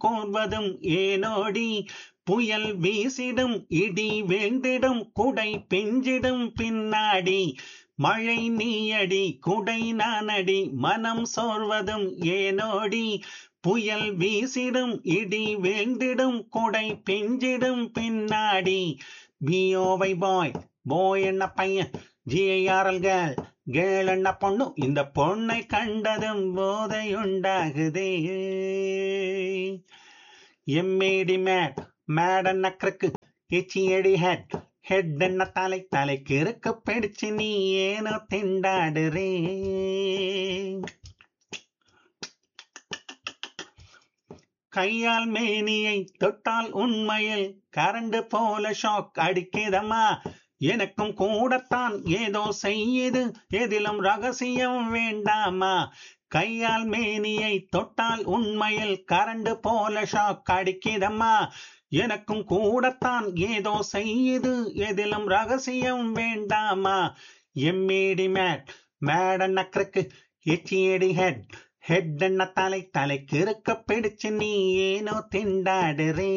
கோர்வதும் ஏனோடி புயல் வீசிடும் இடி வேந்திடும் குடை பெஞ்சிடும் பின்னாடி மழை நீயடி குடை நானடி மனம் சோர்வதும் ஏனோடி புயல் வீசிடும் இடி வேந்திடும் குடை பெஞ்சிடும் பின்னாடி பிஓவை பாய் போய் என்ன பையன் ஜிஐஆர்எல் கேள் கேள் என்ன பொண்ணு இந்த பொண்ணை கண்டதும் போதையுண்டாகுதே எம்மேடி மேட் மேட் என்ன கிறுக்கு எச்சியடி ஹெட் ஹெட் என்ன தலை தலைக்கு இருக்க பிடிச்சு நீ ஏனோ திண்டாடுறே கையால் மேனியை தொட்டால் உண்மையில் கரண்டு போல ஷாக் அடிக்கிறதம்மா எனக்கும் கூடத்தான் ஏதோ செய்யுது எதிலும் ரகசியம் வேண்டாமா கையால் மேனியை தொட்டால் உண்மையில் கரண்டு போல ஷாக் அடிக்கிறதம்மா எனக்கும் கூடத்தான் ஏதோ செய்யுது எதிலும் ரகசியம் வேண்டாமா எம்மேடி மேட் மேட் நக்கருக்கு எச்சியடி ஹெட் ஹெட் என்ன தலை தலைக்கு இருக்க பிடிச்சு நீ ஏனோ திண்டாடுறே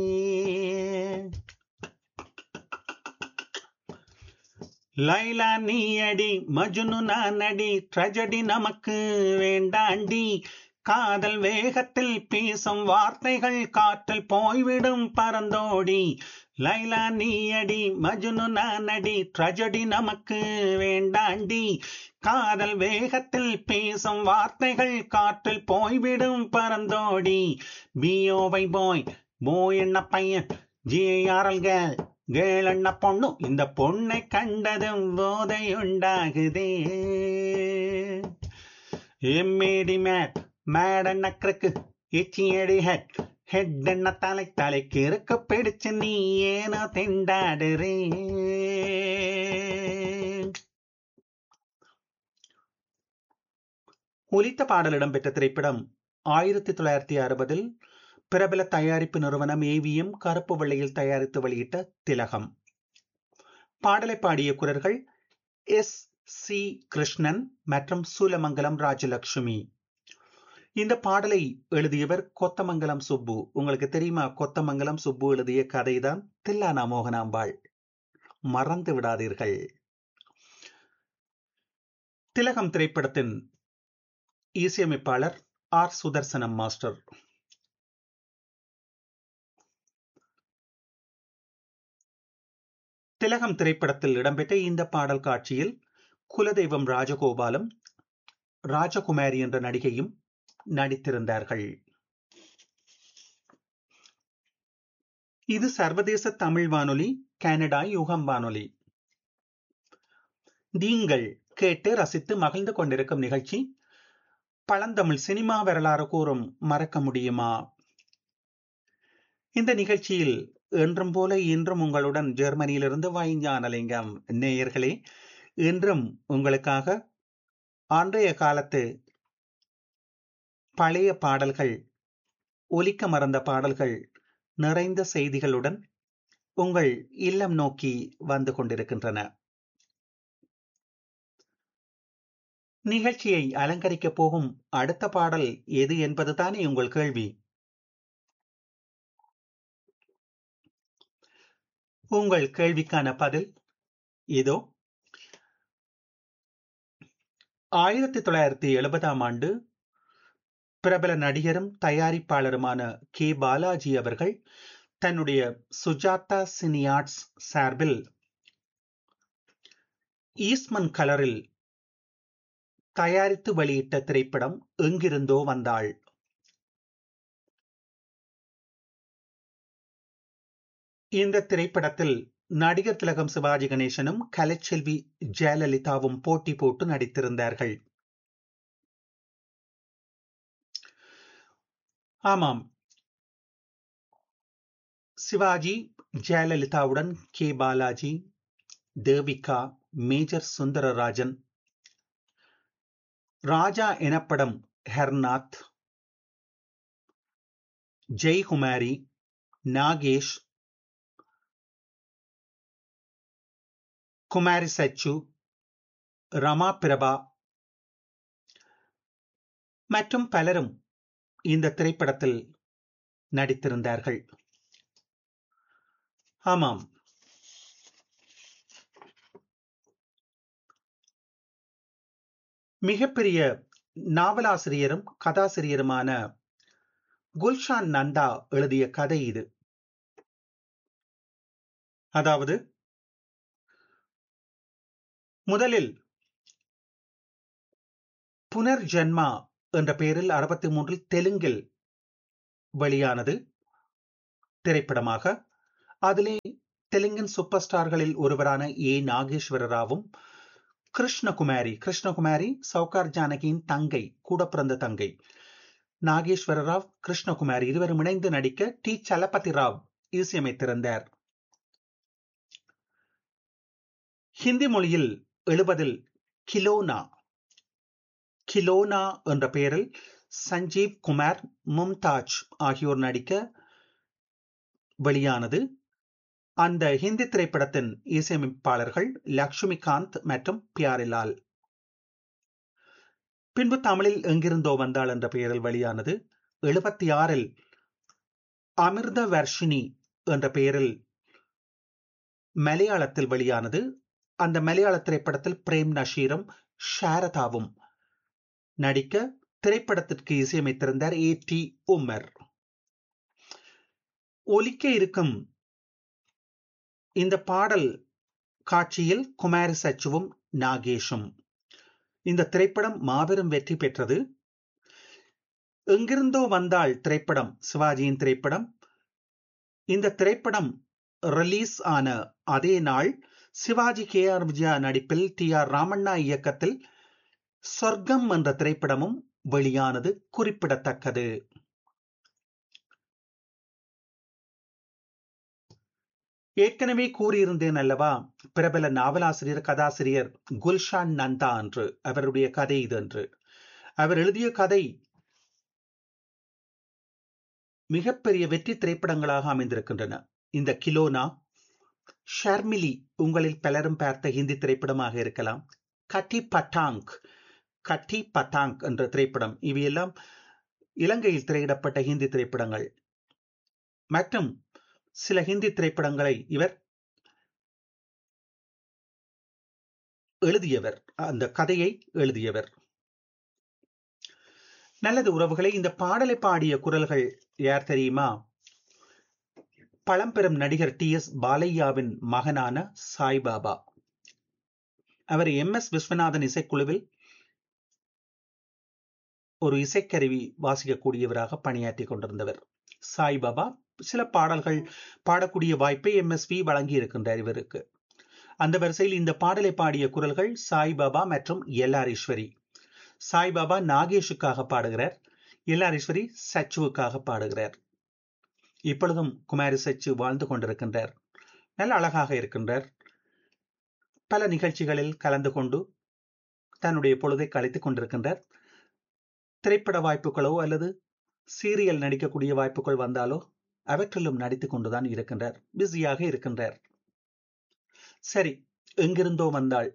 லைலா நீ அடி மஜுனு நான் அடி ட்ரஜடி நமக்கு வேண்டாண்டி காதல் வேகத்தில் பேசும் வார்த்தைகள் காற்றில் போய்விடும் பறந்தோடி லைலா நீ அடி மஜுனு நான் அடி ட்ரஜடி நமக்கு வேண்டாண்டி காதல் வேகத்தில் பேசும் வார்த்தைகள் காற்றில் போய்விடும் பறந்தோடி பிஓவை போய் போய் என்ன பையன் ஜிஐஆர்எல் கேள் கேள் என்ன பொண்ணு இந்த பொண்ணை கண்டதும் போதை உண்டாகுதே எம்மேடி மேட் மேட் என்ன கிறுக்கு எச்சியடி ஹெட் ஹெட் என்ன தலை தலைக்கு இருக்க பிடிச்சு நீ ஏனோ திண்டாடுறே ஒலித்த பாடல் இடம்பெற்ற திரைப்படம் ஆயிரத்தி தொள்ளாயிரத்தி அறுபதில் பிரபல தயாரிப்பு நிறுவனம் ஏவிஎம் கருப்பு வெள்ளையில் தயாரித்து வெளியிட்ட திலகம் பாடலை பாடிய குரல்கள் எஸ் சி கிருஷ்ணன் மற்றும் சூலமங்கலம் ராஜலட்சுமி இந்த பாடலை எழுதியவர் கொத்தமங்கலம் சுப்பு உங்களுக்கு தெரியுமா கொத்தமங்கலம் சுப்பு எழுதிய கதைதான் தில்லானா மோகனாம்பாள் மறந்து விடாதீர்கள் திலகம் திரைப்படத்தின் இசையமைப்பாளர் ஆர் சுதர்சனம் மாஸ்டர் திலகம் திரைப்படத்தில் இடம்பெற்ற இந்த பாடல் காட்சியில் குலதெய்வம் ராஜகோபாலும் ராஜகுமாரி என்ற நடிகையும் நடித்திருந்தார்கள் இது சர்வதேச தமிழ் வானொலி கனடா யுகம் வானொலி நீங்கள் கேட்டு ரசித்து மகிழ்ந்து கொண்டிருக்கும் நிகழ்ச்சி பழந்தமிழ் சினிமா வரலாறு கூறும் மறக்க முடியுமா இந்த நிகழ்ச்சியில் என்றும் போல இன்றும் உங்களுடன் ஜெர்மனியிலிருந்து வைஞானலிங்கம் நேயர்களே இன்றும் உங்களுக்காக அன்றைய காலத்து பழைய பாடல்கள் ஒலிக்க மறந்த பாடல்கள் நிறைந்த செய்திகளுடன் உங்கள் இல்லம் நோக்கி வந்து கொண்டிருக்கின்றன நிகழ்ச்சியை அலங்கரிக்கப் போகும் அடுத்த பாடல் எது என்பதுதானே உங்கள் கேள்வி உங்கள் கேள்விக்கான பதில் இதோ ஆயிரத்தி தொள்ளாயிரத்தி எழுபதாம் ஆண்டு பிரபல நடிகரும் தயாரிப்பாளருமான கே பாலாஜி அவர்கள் தன்னுடைய சுஜாதா சினியார்ட்ஸ் சார்பில் ஈஸ்மன் கலரில் தயாரித்து வெளியிட்ட திரைப்படம் எங்கிருந்தோ வந்தாள் இந்த திரைப்படத்தில் நடிகர் திலகம் சிவாஜி கணேசனும் கலைச்செல்வி ஜெயலலிதாவும் போட்டி போட்டு நடித்திருந்தார்கள் ஆமாம் சிவாஜி ஜெயலலிதாவுடன் கே பாலாஜி தேவிகா மேஜர் சுந்தரராஜன் ராஜா எனப்படும் ஹெர்நாத் ஜெய்குமாரி நாகேஷ் குமாரி சச்சு ரமா பிரபா மற்றும் பலரும் இந்த திரைப்படத்தில் நடித்திருந்தார்கள் ஆமாம் மிகப்பெரிய நாவலாசிரியரும் கதாசிரியருமான குல்ஷான் நந்தா எழுதிய கதை இது அதாவது முதலில் புனர்ஜன்மா என்ற பெயரில் அறுபத்தி மூன்றில் தெலுங்கில் வெளியானது திரைப்படமாக அதிலே தெலுங்கின் சூப்பர் ஸ்டார்களில் ஒருவரான ஏ நாகேஸ்வர ராவும் கிருஷ்ணகுமாரி கிருஷ்ணகுமாரி சவுகார் ஜானகியின் தங்கை கூட பிறந்த தங்கை நாகேஸ்வர ராவ் கிருஷ்ணகுமாரி இருவரும் இணைந்து நடிக்க டி சலபதி ராவ் இசையமைத்திருந்தார் ஹிந்தி மொழியில் எழுபதில் கிலோனா கிலோனா என்ற பெயரில் சஞ்சீவ் குமார் மும்தாஜ் ஆகியோர் நடிக்க வெளியானது அந்த ஹிந்தி திரைப்படத்தின் இசையமைப்பாளர்கள் லக்ஷ்மிகாந்த் மற்றும் பியாரிலால் பின்பு தமிழில் எங்கிருந்தோ வந்தாள் என்ற பெயரில் வெளியானது எழுபத்தி ஆறில் அமிர்த வர்ஷினி என்ற பெயரில் மலையாளத்தில் வெளியானது அந்த மலையாள திரைப்படத்தில் பிரேம் நஷீரும் ஷாரதாவும் நடிக்க திரைப்படத்திற்கு இசையமைத்திருந்தார் ஏ டி உமர் ஒலிக்க இருக்கும் இந்த பாடல் காட்சியில் குமாரி சச்சுவும் நாகேஷும் இந்த திரைப்படம் மாபெரும் வெற்றி பெற்றது எங்கிருந்தோ வந்தாள் திரைப்படம் சிவாஜியின் திரைப்படம் இந்த திரைப்படம் ரிலீஸ் ஆன அதே நாள் சிவாஜி கே ஆர் விஜயா நடிப்பில் டி ஆர் ராமண்ணா இயக்கத்தில் சொர்க்கம் என்ற திரைப்படமும் வெளியானது குறிப்பிடத்தக்கது ஏற்கனவே கூறியிருந்தேன் அல்லவா பிரபல நாவலாசிரியர் கதாசிரியர் குல்ஷான் நந்தா என்று அவருடைய கதை இது என்று அவர் எழுதிய கதை மிகப்பெரிய வெற்றி திரைப்படங்களாக அமைந்திருக்கின்றன இந்த கிலோனா ஷர்மிலி உங்களில் பலரும் பார்த்த ஹிந்தி திரைப்படமாக இருக்கலாம் கட்டி பட்டாங்க் கட்டி பட்டாங்க் என்ற திரைப்படம் இவையெல்லாம் இலங்கையில் திரையிடப்பட்ட ஹிந்தி திரைப்படங்கள் மற்றும் சில ஹிந்தி திரைப்படங்களை இவர் எழுதியவர் அந்த கதையை எழுதியவர் நல்லது உறவுகளை இந்த பாடலை பாடிய குரல்கள் யார் தெரியுமா பழம்பெரும் நடிகர் டி எஸ் பாலையாவின் மகனான சாய்பாபா அவர் எம் எஸ் விஸ்வநாதன் இசைக்குழுவில் ஒரு இசைக்கருவி வாசிக்கக்கூடியவராக பணியாற்றி கொண்டிருந்தவர் சாய்பாபா சில பாடல்கள் பாடக்கூடிய வாய்ப்பை எம் எஸ் வி வழங்கி இருக்கின்றார் இவருக்கு அந்த வரிசையில் இந்த பாடலை பாடிய குரல்கள் சாய்பாபா மற்றும் எல்லாரீஸ்வரி சாய்பாபா நாகேஷுக்காக பாடுகிறார் எல்லாரீஸ்வரி சச்சுவுக்காக பாடுகிறார் இப்பொழுதும் குமாரி சச்சு வாழ்ந்து கொண்டிருக்கின்றார் நல்ல அழகாக இருக்கின்றார் பல நிகழ்ச்சிகளில் கலந்து கொண்டு தன்னுடைய பொழுதை கழித்துக் கொண்டிருக்கின்றார் திரைப்பட வாய்ப்புகளோ அல்லது சீரியல் நடிக்கக்கூடிய வாய்ப்புகள் வந்தாலோ அவற்றிலும் நடித்துக் கொண்டுதான் இருக்கின்றார் பிஸியாக இருக்கின்றார் சரி எங்கிருந்தோ வந்தாள்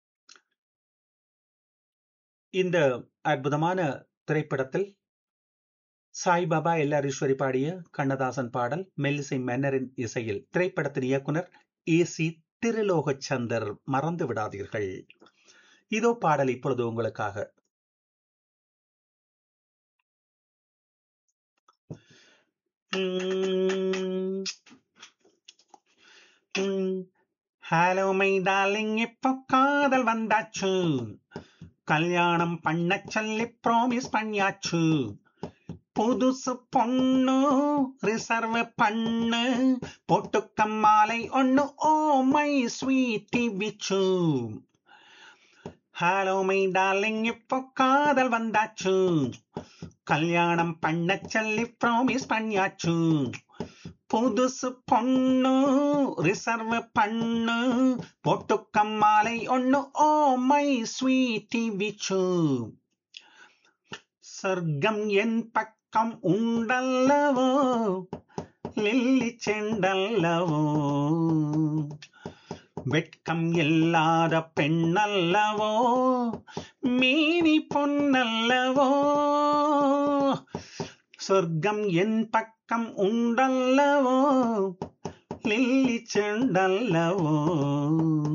இந்த அற்புதமான திரைப்படத்தில் சாய்பாபா எல்லாரீஸ்வரி பாடிய கண்ணதாசன் பாடல் மெல்லிசை மன்னரின் இசையில் திரைப்படத்தின் இயக்குனர் ஏ சி திருலோக சந்தர் மறந்து விடாதீர்கள் இதோ பாடல் இப்பொழுது உங்களுக்காக ஹலோ மை டார்லிங் இப்போ காதல் வந்தாச்சு கல்யாணம் பண்ண சொல்லி ப்ராமிஸ் பண்ணியாச்சு புதுசு பொண்ணு ரிசர்வ் பண்ணு பொட்டுக்க மாலை ஒண்ணு ஓ மை ஸ்வீட்டி பிச்சு ஹலோ மை டார்லிங் இப்போ காதல் வந்தாச்சு கல்யாணம் பண்ண சொல்லி ப்ராமிஸ் பண்ணியாச்சு புதுசு பொண்ணு ரிசர்வ் பண்ணு பொட்டுக்க மாலை ஒண்ணு ஓ மை ஸ்வீட்டி பிச்சு சொர்க்கம் என் பக்கம் உண்டல்லவோ லில்லி செண்டல்லவோ வெட்கம் இல்லாத பெண்ணல்லவோ மீனி பொன்னல்லவோ சொர்க்கம் என் பக்கம் பழக்கம் உண்டல்லவோ லில்லி செண்டல்லவோ